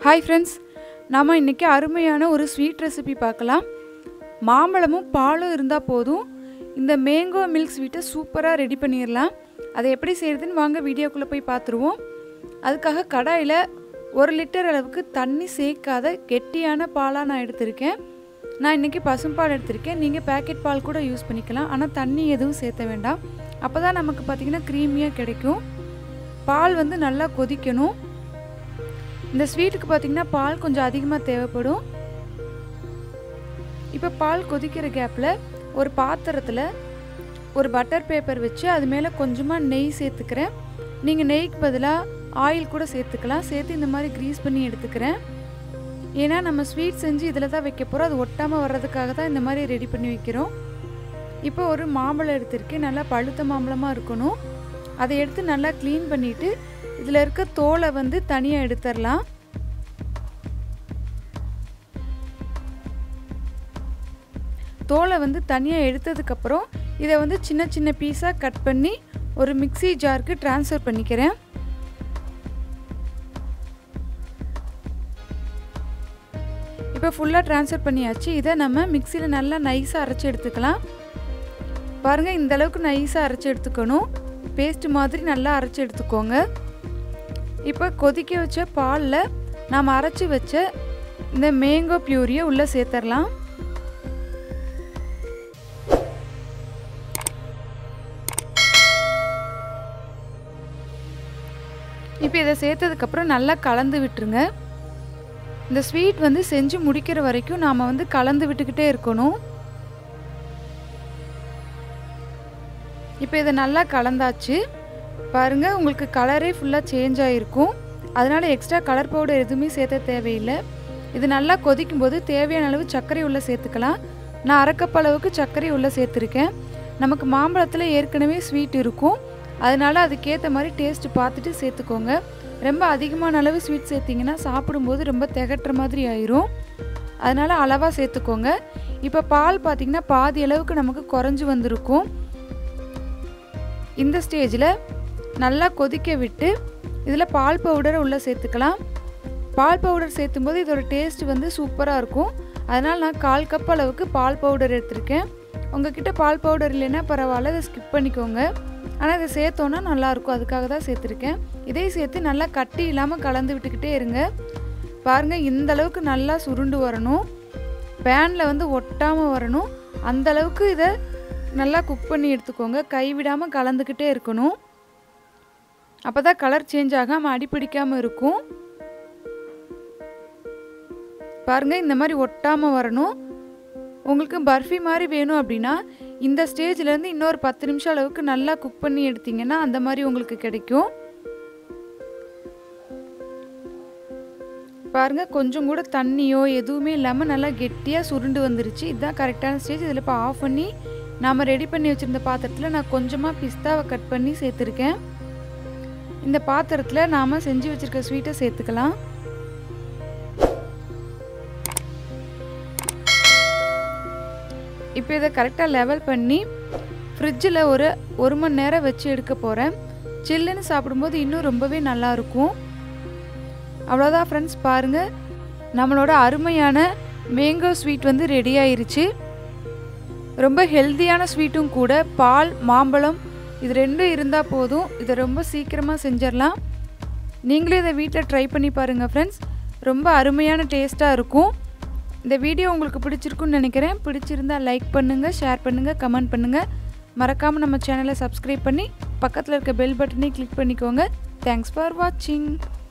hi friends நாம் இன்றைக்கி அருமையான ஒரு ஸ்வீட் ரெசிபி பார்க்கலாம் மாம்பழமும் பாலும் இருந்தால் போதும் இந்த மேங்கோ மில்க் ஸ்வீட்டை சூப்பராக ரெடி பண்ணிடலாம் அதை எப்படி செய்கிறதுன்னு வாங்க வீடியோக்குள்ளே போய் பார்த்துருவோம் அதுக்காக கடாயில் ஒரு லிட்டர் அளவுக்கு தண்ணி சேர்க்காத கெட்டியான பாலாக நான் எடுத்திருக்கேன் நான் இன்றைக்கி பசும்பால் எடுத்திருக்கேன் நீங்கள் பேக்கெட் பால் கூட யூஸ் பண்ணிக்கலாம் ஆனால் தண்ணி எதுவும் சேர்த்த வேண்டாம் அப்போ தான் நமக்கு பார்த்திங்கன்னா க்ரீமியாக கிடைக்கும் பால் வந்து நல்லா கொதிக்கணும் இந்த ஸ்வீட்டுக்கு பார்த்திங்கன்னா பால் கொஞ்சம் அதிகமாக தேவைப்படும் இப்போ பால் கொதிக்கிற கேப்பில் ஒரு பாத்திரத்தில் ஒரு பட்டர் பேப்பர் வச்சு அது மேலே கொஞ்சமாக நெய் சேர்த்துக்கிறேன் நீங்கள் நெய்க்கு பதிலாக ஆயில் கூட சேர்த்துக்கலாம் சேர்த்து இந்த மாதிரி க்ரீஸ் பண்ணி எடுத்துக்கிறேன் ஏன்னா நம்ம ஸ்வீட் செஞ்சு இதில் தான் வைக்க போகிறோம் அது ஒட்டாமல் வர்றதுக்காக தான் இந்த மாதிரி ரெடி பண்ணி வைக்கிறோம் இப்போ ஒரு மாம்பழம் எடுத்திருக்கேன் நல்லா பழுத்த மாம்பழமாக இருக்கணும் அதை எடுத்து நல்லா க்ளீன் பண்ணிவிட்டு இதில் இருக்க தோலை வந்து தனியாக எடுத்துடலாம் தோலை வந்து தனியாக எடுத்ததுக்கப்புறம் இதை வந்து சின்ன சின்ன பீஸாக கட் பண்ணி ஒரு மிக்சி ஜாருக்கு ட்ரான்ஸ்ஃபர் பண்ணிக்கிறேன் இப்போ ஃபுல்லாக ட்ரான்ஸ்ஃபர் பண்ணியாச்சு இதை நம்ம மிக்சியில் நல்லா நைஸாக அரைச்சி எடுத்துக்கலாம் பாருங்கள் இந்த அளவுக்கு நைஸாக அரைச்சி எடுத்துக்கணும் பேஸ்ட் மாதிரி நல்லா அரைச்சி எடுத்துக்கோங்க இப்போ கொதிக்க வச்ச பாலில் நாம் அரைச்சி வச்ச இந்த மேங்கோ பியூரியை உள்ளே சேர்த்துடலாம் இப்போ இதை சேர்த்ததுக்கப்புறம் நல்லா கலந்து விட்டுருங்க இந்த ஸ்வீட் வந்து செஞ்சு முடிக்கிற வரைக்கும் நாம் வந்து கலந்து விட்டுக்கிட்டே இருக்கணும் இப்போ இதை நல்லா கலந்தாச்சு பாருங்கள் உங்களுக்கு கலரே ஃபுல்லாக சேஞ்ச் ஆகிருக்கும் அதனால் எக்ஸ்ட்ரா கலர் பவுடர் எதுவுமே சேர்த்த தேவையில்லை இது நல்லா கொதிக்கும் போது தேவையான அளவு சர்க்கரை உள்ளே சேர்த்துக்கலாம் நான் அரைக்கப் அளவுக்கு சர்க்கரை உள்ளே சேர்த்துருக்கேன் நமக்கு மாம்பழத்தில் ஏற்கனவே ஸ்வீட் இருக்கும் அதனால் அதுக்கேற்ற மாதிரி டேஸ்ட் பார்த்துட்டு சேர்த்துக்கோங்க ரொம்ப அதிகமான அளவு ஸ்வீட் சேர்த்திங்கன்னா சாப்பிடும்போது ரொம்ப திகட்டுற மாதிரி ஆயிரும் அதனால் அளவாக சேர்த்துக்கோங்க இப்போ பால் பார்த்திங்கன்னா பாதி அளவுக்கு நமக்கு குறைஞ்சி வந்திருக்கும் இந்த ஸ்டேஜில் நல்லா கொதிக்க விட்டு இதில் பால் பவுடரை உள்ளே சேர்த்துக்கலாம் பால் பவுடர் சேர்த்தும் போது இதோட டேஸ்ட் வந்து சூப்பராக இருக்கும் அதனால் நான் கால் கப் அளவுக்கு பால் பவுடர் எடுத்திருக்கேன் உங்ககிட்ட பால் பவுடர் இல்லைன்னா பரவாயில்ல இதை ஸ்கிப் பண்ணிக்கோங்க ஆனால் இதை சேர்த்தோன்னா நல்லாயிருக்கும் அதுக்காக தான் சேர்த்துருக்கேன் இதை சேர்த்து நல்லா கட்டி இல்லாமல் கலந்து விட்டுக்கிட்டே இருங்க பாருங்கள் இந்த அளவுக்கு நல்லா சுருண்டு வரணும் பேனில் வந்து ஒட்டாமல் வரணும் அந்த அளவுக்கு இதை நல்லா குக் பண்ணி எடுத்துக்கோங்க கைவிடாமல் கலந்துக்கிட்டே இருக்கணும் அப்போ தான் கலர் சேஞ்ச் ஆகாமல் அடிப்பிடிக்காமல் இருக்கும் பாருங்கள் இந்த மாதிரி ஒட்டாமல் வரணும் உங்களுக்கு பர்ஃபி மாதிரி வேணும் அப்படின்னா இந்த ஸ்டேஜ்லேருந்து இன்னொரு பத்து நிமிஷம் அளவுக்கு நல்லா குக் பண்ணி எடுத்தீங்கன்னா அந்த மாதிரி உங்களுக்கு கிடைக்கும் பாருங்கள் கொஞ்சம் கூட தண்ணியோ எதுவுமே இல்லாமல் நல்லா கெட்டியாக சுருண்டு வந்துருச்சு இதுதான் கரெக்டான ஸ்டேஜ் இதில் இப்போ ஆஃப் பண்ணி நாம் ரெடி பண்ணி வச்சுருந்த பாத்திரத்தில் நான் கொஞ்சமாக பிஸ்தாவை கட் பண்ணி சேர்த்துருக்கேன் இந்த பாத்திரத்தில் நாம் செஞ்சு வச்சுருக்க ஸ்வீட்டை சேர்த்துக்கலாம் இப்போ இதை கரெக்டாக லெவல் பண்ணி ஃப்ரிட்ஜில் ஒரு ஒரு மணி நேரம் வச்சு எடுக்க போகிறேன் சில்லுன்னு சாப்பிடும்போது இன்னும் ரொம்பவே நல்லாயிருக்கும் அவ்வளோதான் ஃப்ரெண்ட்ஸ் பாருங்கள் நம்மளோட அருமையான மேங்கோ ஸ்வீட் வந்து ரெடி ஆயிருச்சு ரொம்ப ஹெல்த்தியான ஸ்வீட்டும் கூட பால் மாம்பழம் இது ரெண்டும் இருந்தால் போதும் இதை ரொம்ப சீக்கிரமாக செஞ்சிடலாம் நீங்களும் இதை வீட்டில் ட்ரை பண்ணி பாருங்கள் ஃப்ரெண்ட்ஸ் ரொம்ப அருமையான டேஸ்ட்டாக இருக்கும் இந்த வீடியோ உங்களுக்கு பிடிச்சிருக்குன்னு நினைக்கிறேன் பிடிச்சிருந்தா லைக் பண்ணுங்கள் ஷேர் பண்ணுங்கள் கமெண்ட் பண்ணுங்கள் மறக்காமல் நம்ம சேனலை சப்ஸ்கிரைப் பண்ணி பக்கத்தில் இருக்க பெல் பட்டனையும் கிளிக் பண்ணிக்கோங்க தேங்க்ஸ் ஃபார் வாட்சிங்